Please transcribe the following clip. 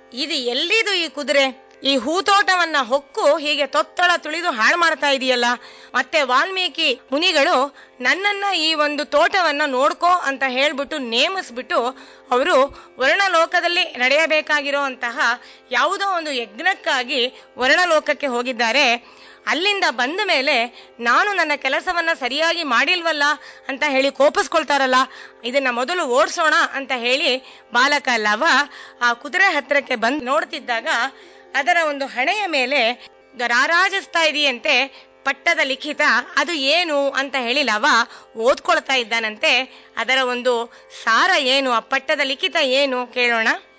ಇದು ಎಲ್ಲಿದು ಈ ಕುದುರೆ ಈ ಹೂತೋಟವನ್ನ ಹೊಕ್ಕು ಹೀಗೆ ತೊತ್ತಳ ತುಳಿದು ಹಾಳು ಮಾಡ್ತಾ ಇದೆಯಲ್ಲ ಮತ್ತೆ ವಾಲ್ಮೀಕಿ ಮುನಿಗಳು ನನ್ನನ್ನ ಈ ಒಂದು ತೋಟವನ್ನ ನೋಡ್ಕೋ ಅಂತ ಹೇಳ್ಬಿಟ್ಟು ನೇಮಿಸ್ಬಿಟ್ಟು ಅವರು ವರ್ಣಲೋಕದಲ್ಲಿ ನಡೆಯಬೇಕಾಗಿರುವಂತಹ ಯಾವುದೋ ಒಂದು ಯಜ್ಞಕ್ಕಾಗಿ ವರ್ಣಲೋಕಕ್ಕೆ ಹೋಗಿದ್ದಾರೆ ಅಲ್ಲಿಂದ ಬಂದ ಮೇಲೆ ನಾನು ನನ್ನ ಕೆಲಸವನ್ನ ಸರಿಯಾಗಿ ಮಾಡಿಲ್ವಲ್ಲ ಅಂತ ಹೇಳಿ ಕೋಪಿಸ್ಕೊಳ್ತಾರಲ್ಲ ಇದನ್ನ ಮೊದಲು ಓಡಿಸೋಣ ಅಂತ ಹೇಳಿ ಬಾಲಕ ಲವ ಆ ಕುದುರೆ ಹತ್ರಕ್ಕೆ ಬಂದು ನೋಡ್ತಿದ್ದಾಗ ಅದರ ಒಂದು ಹಣೆಯ ಮೇಲೆ ರಾರಾಜಿಸ್ತಾ ಇದೆಯಂತೆ ಪಟ್ಟದ ಲಿಖಿತ ಅದು ಏನು ಅಂತ ಹೇಳಿ ಲವ ಓದ್ಕೊಳ್ತಾ ಇದ್ದಾನಂತೆ ಅದರ ಒಂದು ಸಾರ ಏನು ಆ ಪಟ್ಟದ ಲಿಖಿತ ಏನು ಕೇಳೋಣ